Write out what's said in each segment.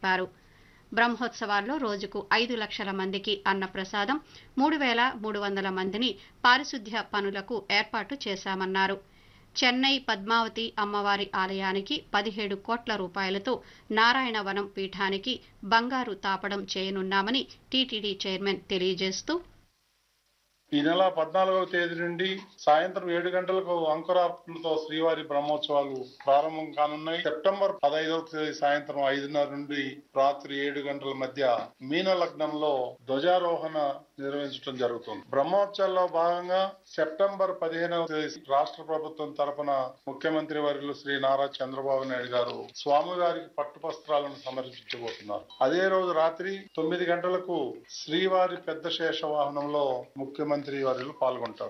తెలిపారు బ్రహ్మోత్సవాల్లో రోజుకు ఐదు లక్షల మందికి అన్నప్రసాదం మూడు వేల మూడు వందల మందిని పారిశుద్ధ్య పనులకు ఏర్పాటు చేశామన్నారు చెన్నై పద్మావతి అమ్మవారి ఆలయానికి పదిహేడు కోట్ల రూపాయలతో నారాయణవనం పీఠానికి బంగారు తాపడం చేయనున్నామని టీటీడీ చైర్మన్ తెలియజేస్తూ ఈ నెల పద్నాలుగవ తేదీ నుండి సాయంత్రం ఏడు గంటలకు అంకురార్పణతో శ్రీవారి బ్రహ్మోత్సవాలు ప్రారంభం కానున్నాయి సెప్టెంబర్ పదహైదవ తేదీ సాయంత్రం ఐదున్నర నుండి రాత్రి ఏడు గంటల మధ్య మీన లగ్నంలో ధ్వజారోహణ నిర్వహించడం జరుగుతుంది బ్రహ్మోత్సవాల్లో భాగంగా సెప్టెంబర్ పదిహేనవ తేదీ రాష్ట్ర ప్రభుత్వం తరపున ముఖ్యమంత్రి వర్యులు శ్రీ నారా చంద్రబాబు నాయుడు గారు స్వామివారికి పట్టు వస్త్రాలను సమర్పించబోతున్నారు అదే రోజు రాత్రి తొమ్మిది గంటలకు శ్రీవారి పెద్ద శేష వాహనంలో ముఖ్యమంత్రి వర్యులు పాల్గొంటారు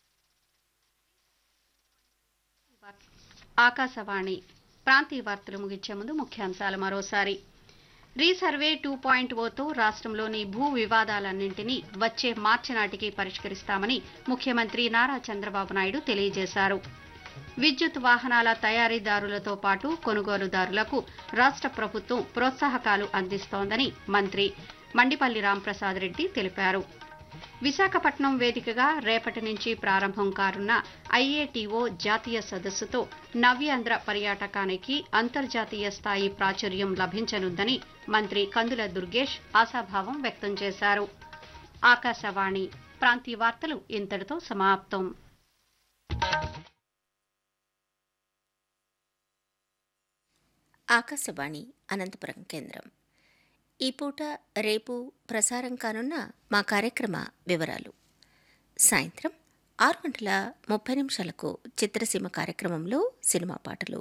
ఆకాశవాణి ప్రాంతీయ వార్తలు ముగించే ముందు ముఖ్యాంశాలు మరోసారి రీసర్వే టూ పాయింట్ ఓతో రాష్ట్రంలోని భూ వివాదాలన్నింటినీ వచ్చే మార్చి నాటికి పరిష్కరిస్తామని ముఖ్యమంత్రి నారా చంద్రబాబు నాయుడు తెలియజేశారు విద్యుత్ వాహనాల తయారీదారులతో పాటు కొనుగోలుదారులకు రాష్ట్ర ప్రభుత్వం ప్రోత్సాహకాలు అందిస్తోందని మంత్రి మండిపల్లి రాంప్రసాద్ రెడ్డి తెలిపారు విశాఖపట్నం వేదికగా రేపటి నుంచి ప్రారంభం కానున్న ఐఏటీఓ జాతీయ సదస్సుతో నవ్యాంధ్ర పర్యాటకానికి అంతర్జాతీయ స్థాయి ప్రాచుర్యం లభించనుందని మంత్రి కందుల దుర్గేష్ ఆశాభావం వ్యక్తం చేశారు ఆకాశవాణి ప్రాంతీయ వార్తలు ఇంతటితో సమాప్తం ఆకాశవాణి అనంతపురం కేంద్రం ఈ పూట రేపు ప్రసారం కానున్న మా కార్యక్రమ వివరాలు సాయంత్రం ఆరు గంటల ముప్పై నిమిషాలకు చిత్రసీమ కార్యక్రమంలో సినిమా పాటలు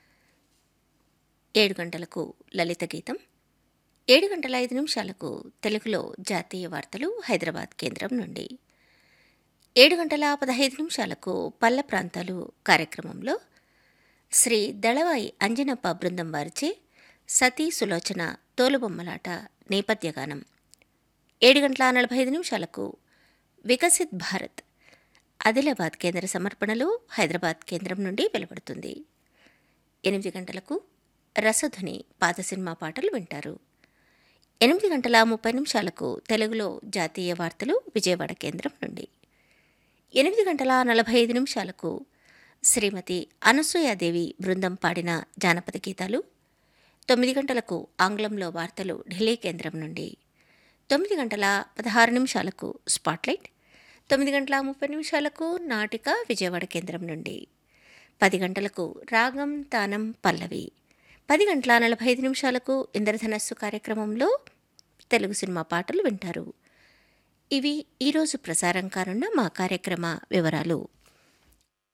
ఏడు గంటలకు లలిత గీతం ఏడు గంటల ఐదు నిమిషాలకు తెలుగులో జాతీయ వార్తలు హైదరాబాద్ కేంద్రం నుండి ఏడు గంటల పదహైదు నిమిషాలకు పల్ల ప్రాంతాలు కార్యక్రమంలో శ్రీ దళవాయి అంజనప్ప బృందం వారిచే సతీ సులోచన తోలుబొమ్మలాట నేపథ్యగానం ఏడు గంటల నలభై ఐదు నిమిషాలకు వికసిత్ భారత్ ఆదిలాబాద్ కేంద్ర సమర్పణలు హైదరాబాద్ కేంద్రం నుండి వెలువడుతుంది ఎనిమిది గంటలకు రసధుని పాత సినిమా పాటలు వింటారు ఎనిమిది గంటల ముప్పై నిమిషాలకు తెలుగులో జాతీయ వార్తలు విజయవాడ కేంద్రం నుండి ఎనిమిది గంటల నలభై ఐదు నిమిషాలకు శ్రీమతి అనసూయాదేవి బృందం పాడిన జానపద గీతాలు తొమ్మిది గంటలకు ఆంగ్లంలో వార్తలు ఢిల్లీ కేంద్రం నుండి తొమ్మిది గంటల పదహారు నిమిషాలకు స్పాట్లైట్ తొమ్మిది గంటల ముప్పై నిమిషాలకు నాటిక విజయవాడ కేంద్రం నుండి పది గంటలకు రాగం తానం పల్లవి పది గంటల నలభై ఐదు నిమిషాలకు ఇంద్రధనస్సు కార్యక్రమంలో తెలుగు సినిమా పాటలు వింటారు ఇవి ఈరోజు ప్రసారం కానున్న మా కార్యక్రమ వివరాలు